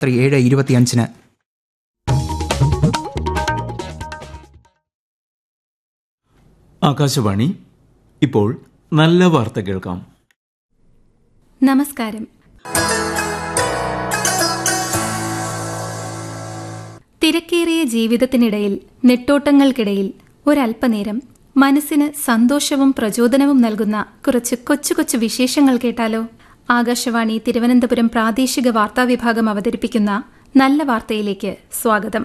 രാത്രി ഏഴ് ഇരുപത്തിയഞ്ചിന് ആകാശവാണി ഇപ്പോൾ നല്ല വാർത്ത കേൾക്കാം നമസ്കാരം തിരക്കേറിയ ജീവിതത്തിനിടയിൽ നെട്ടോട്ടങ്ങൾക്കിടയിൽ ഒരല്പനേരം മനസ്സിന് സന്തോഷവും പ്രചോദനവും നൽകുന്ന കുറച്ച് കൊച്ചു കൊച്ചു വിശേഷങ്ങൾ കേട്ടാലോ ആകാശവാണി തിരുവനന്തപുരം പ്രാദേശിക വാർത്താ വിഭാഗം അവതരിപ്പിക്കുന്ന നല്ല വാർത്തയിലേക്ക് സ്വാഗതം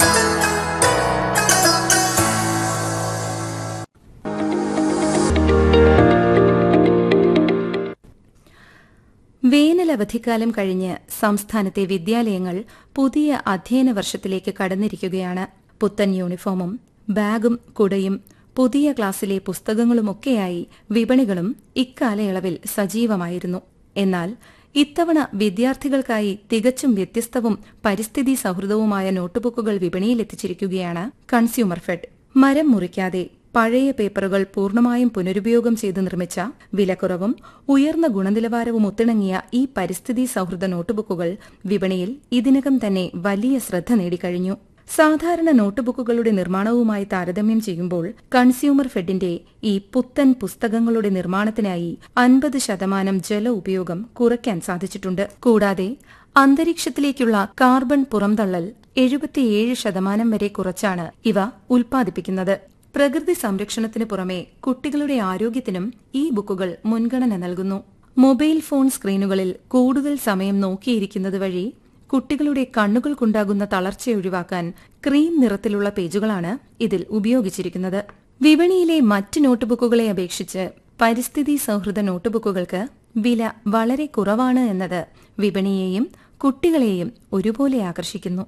വേനലവധിക്കാലം കഴിഞ്ഞ് സംസ്ഥാനത്തെ വിദ്യാലയങ്ങൾ പുതിയ അധ്യയന വർഷത്തിലേക്ക് കടന്നിരിക്കുകയാണ് പുത്തൻ യൂണിഫോമും ബാഗും കുടയും പുതിയ ക്ലാസ്സിലെ പുസ്തകങ്ങളുമൊക്കെയായി വിപണികളും ഇക്കാലയളവിൽ സജീവമായിരുന്നു എന്നാൽ ഇത്തവണ വിദ്യാർത്ഥികൾക്കായി തികച്ചും വ്യത്യസ്തവും പരിസ്ഥിതി സൗഹൃദവുമായ നോട്ടുബുക്കുകൾ വിപണിയിലെത്തിച്ചിരിക്കുകയാണ് കൺസ്യൂമർ ഫെഡ് മരം മുറിക്കാതെ പഴയ പേപ്പറുകൾ പൂർണ്ണമായും പുനരുപയോഗം ചെയ്ത് നിർമ്മിച്ച വിലക്കുറവും ഉയർന്ന ഗുണനിലവാരവും ഒത്തിണങ്ങിയ ഈ പരിസ്ഥിതി സൗഹൃദ നോട്ടുബുക്കുകൾ വിപണിയിൽ ഇതിനകം തന്നെ വലിയ ശ്രദ്ധ നേടിക്കഴിഞ്ഞു സാധാരണ നോട്ടുബുക്കുകളുടെ നിർമ്മാണവുമായി താരതമ്യം ചെയ്യുമ്പോൾ കൺസ്യൂമർ ഫെഡിന്റെ ഈ പുത്തൻ പുസ്തകങ്ങളുടെ നിർമ്മാണത്തിനായി അൻപത് ശതമാനം ജല ഉപയോഗം കുറയ്ക്കാൻ സാധിച്ചിട്ടുണ്ട് കൂടാതെ അന്തരീക്ഷത്തിലേക്കുള്ള കാർബൺ പുറംതള്ളൽ എഴുപത്തിയേഴ് ശതമാനം വരെ കുറച്ചാണ് ഇവ ഉൽപ്പാദിപ്പിക്കുന്നത് പ്രകൃതി സംരക്ഷണത്തിന് പുറമെ കുട്ടികളുടെ ആരോഗ്യത്തിനും ഈ ബുക്കുകൾ മുൻഗണന നൽകുന്നു മൊബൈൽ ഫോൺ സ്ക്രീനുകളിൽ കൂടുതൽ സമയം നോക്കിയിരിക്കുന്നത് വഴി കുട്ടികളുടെ കണ്ണുകൾക്കുണ്ടാകുന്ന തളർച്ച ഒഴിവാക്കാൻ ക്രീം നിറത്തിലുള്ള പേജുകളാണ് ഇതിൽ ഉപയോഗിച്ചിരിക്കുന്നത് വിപണിയിലെ മറ്റ് നോട്ടുബുക്കുകളെ അപേക്ഷിച്ച് പരിസ്ഥിതി സൗഹൃദ നോട്ടുബുക്കുകൾക്ക് വില വളരെ കുറവാണ് എന്നത് വിപണിയെയും കുട്ടികളെയും ഒരുപോലെ ആകർഷിക്കുന്നു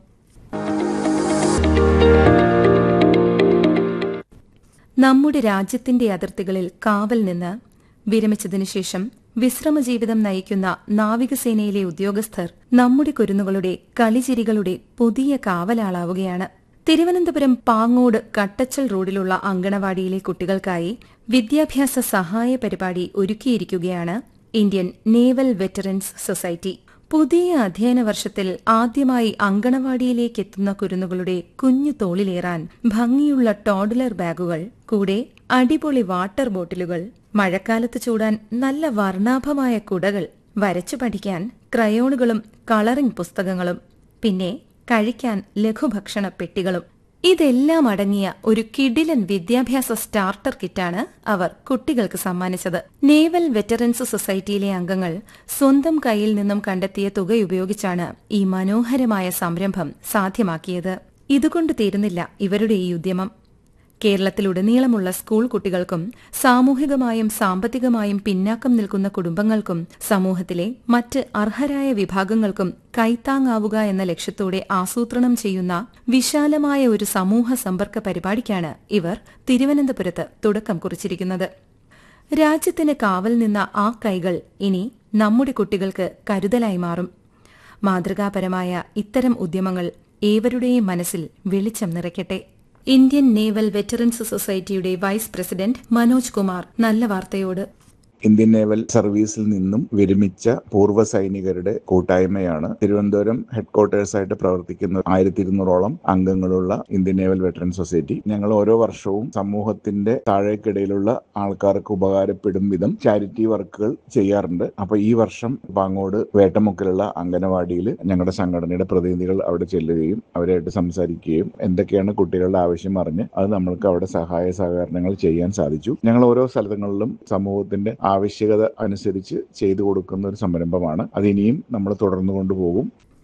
നമ്മുടെ രാജ്യത്തിന്റെ അതിർത്തികളിൽ കാവൽ നിന്ന് വിരമിച്ചതിനു ശേഷം വിശ്രമജീവിതം നയിക്കുന്ന നാവികസേനയിലെ ഉദ്യോഗസ്ഥർ നമ്മുടെ കുരുന്നുകളുടെ കളിചിരികളുടെ പുതിയ കാവലാളാവുകയാണ് തിരുവനന്തപുരം പാങ്ങോട് കട്ടച്ചൽ റോഡിലുള്ള അങ്കണവാടിയിലെ കുട്ടികൾക്കായി വിദ്യാഭ്യാസ സഹായ പരിപാടി ഒരുക്കിയിരിക്കുകയാണ് ഇന്ത്യൻ നേവൽ വെറ്ററൻസ് സൊസൈറ്റി പുതിയ അധ്യയന വർഷത്തിൽ ആദ്യമായി അങ്കണവാടിയിലേക്ക് എത്തുന്ന കുരുന്നുകളുടെ കുഞ്ഞു തോളിലേറാൻ ഭംഗിയുള്ള ടോഡ്ലർ ബാഗുകൾ കൂടെ അടിപൊളി വാട്ടർ ബോട്ടിലുകൾ മഴക്കാലത്ത് ചൂടാൻ നല്ല വർണ്ണാഭമായ കുടകൾ വരച്ചു പഠിക്കാൻ ക്രയോണുകളും കളറിംഗ് പുസ്തകങ്ങളും പിന്നെ കഴിക്കാൻ ലഘുഭക്ഷണ പെട്ടികളും ഇതെല്ലാം അടങ്ങിയ ഒരു കിടിലൻ വിദ്യാഭ്യാസ സ്റ്റാർട്ടർ കിറ്റാണ് അവർ കുട്ടികൾക്ക് സമ്മാനിച്ചത് നേവൽ വെറ്ററൻസ് സൊസൈറ്റിയിലെ അംഗങ്ങൾ സ്വന്തം കയ്യിൽ നിന്നും കണ്ടെത്തിയ തുക ഉപയോഗിച്ചാണ് ഈ മനോഹരമായ സംരംഭം സാധ്യമാക്കിയത് ഇതുകൊണ്ട് തീരുന്നില്ല ഇവരുടെ ഈ ഉദ്യമം കേരളത്തിലുടനീളമുള്ള സ്കൂൾ കുട്ടികൾക്കും സാമൂഹികമായും സാമ്പത്തികമായും പിന്നാക്കം നിൽക്കുന്ന കുടുംബങ്ങൾക്കും സമൂഹത്തിലെ മറ്റ് അർഹരായ വിഭാഗങ്ങൾക്കും കൈത്താങ്ങാവുക എന്ന ലക്ഷ്യത്തോടെ ആസൂത്രണം ചെയ്യുന്ന വിശാലമായ ഒരു സമൂഹ സമ്പർക്ക പരിപാടിക്കാണ് ഇവർ തിരുവനന്തപുരത്ത് തുടക്കം കുറിച്ചിരിക്കുന്നത് രാജ്യത്തിന് കാവൽ നിന്ന ആ കൈകൾ ഇനി നമ്മുടെ കുട്ടികൾക്ക് കരുതലായി മാറും മാതൃകാപരമായ ഇത്തരം ഉദ്യമങ്ങൾ ഏവരുടെയും മനസ്സിൽ വെളിച്ചം നിറയ്ക്കട്ടെ ഇന്ത്യൻ നേവൽ വെറ്ററൻസ് സൊസൈറ്റിയുടെ വൈസ് പ്രസിഡന്റ് മനോജ് കുമാർ നല്ല വാർത്തയോട് ഇന്ത്യൻ നേവൽ സർവീസിൽ നിന്നും വിരമിച്ച പൂർവ്വ സൈനികരുടെ കൂട്ടായ്മയാണ് തിരുവനന്തപുരം ഹെഡ്ക്വാർട്ടേഴ്സ് ആയിട്ട് പ്രവർത്തിക്കുന്ന ആയിരത്തി ഇരുന്നൂറോളം അംഗങ്ങളുള്ള ഇന്ത്യൻ നേവൽ വെറ്ററൻ സൊസൈറ്റി ഞങ്ങൾ ഓരോ വർഷവും സമൂഹത്തിന്റെ താഴേക്കിടയിലുള്ള ആൾക്കാർക്ക് ഉപകാരപ്പെടും വിധം ചാരിറ്റി വർക്കുകൾ ചെയ്യാറുണ്ട് അപ്പൊ ഈ വർഷം പാങ്ങോട് വേട്ടമുക്കിലുള്ള അംഗനവാടിയിൽ ഞങ്ങളുടെ സംഘടനയുടെ പ്രതിനിധികൾ അവിടെ ചെല്ലുകയും അവരായിട്ട് സംസാരിക്കുകയും എന്തൊക്കെയാണ് കുട്ടികളുടെ ആവശ്യം അറിഞ്ഞ് അത് നമ്മൾക്ക് അവിടെ സഹായ സഹകരണങ്ങൾ ചെയ്യാൻ സാധിച്ചു ഞങ്ങൾ ഓരോ സ്ഥലങ്ങളിലും സമൂഹത്തിന്റെ ആവശ്യകത അനുസരിച്ച് ചെയ്തു കൊടുക്കുന്ന ഒരു സംരംഭമാണ് അത് ഇനിയും നമ്മൾ തുടർന്നു കൊണ്ടുപോകും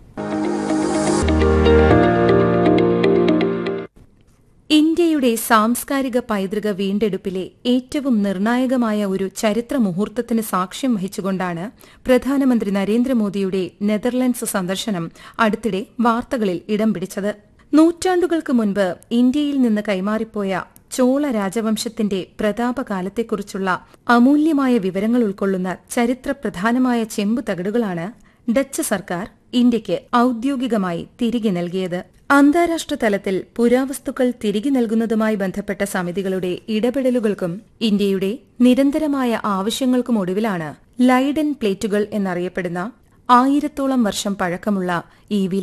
ഇന്ത്യയുടെ സാംസ്കാരിക പൈതൃക വീണ്ടെടുപ്പിലെ ഏറ്റവും നിർണായകമായ ഒരു ചരിത്ര മുഹൂർത്തത്തിന് സാക്ഷ്യം വഹിച്ചുകൊണ്ടാണ് പ്രധാനമന്ത്രി നരേന്ദ്രമോദിയുടെ നെതർലൻഡ്സ് സന്ദർശനം അടുത്തിടെ വാർത്തകളിൽ ഇടം പിടിച്ചത് നൂറ്റാണ്ടുകൾക്ക് മുൻപ് ഇന്ത്യയിൽ നിന്ന് കൈമാറിപ്പോയ ചോള രാജവംശത്തിന്റെ പ്രതാപകാലത്തെക്കുറിച്ചുള്ള അമൂല്യമായ വിവരങ്ങൾ ഉൾക്കൊള്ളുന്ന ചരിത്രപ്രധാനമായ ചെമ്പു തകിടുകളാണ് ഡച്ച് സർക്കാർ ഇന്ത്യയ്ക്ക് ഔദ്യോഗികമായി തിരികെ നൽകിയത് അന്താരാഷ്ട്ര തലത്തിൽ പുരാവസ്തുക്കൾ തിരികെ നൽകുന്നതുമായി ബന്ധപ്പെട്ട സമിതികളുടെ ഇടപെടലുകൾക്കും ഇന്ത്യയുടെ നിരന്തരമായ ആവശ്യങ്ങൾക്കും ഒടുവിലാണ് ലൈഡൻ പ്ലേറ്റുകൾ എന്നറിയപ്പെടുന്ന ആയിരത്തോളം വർഷം പഴക്കമുള്ള ഈ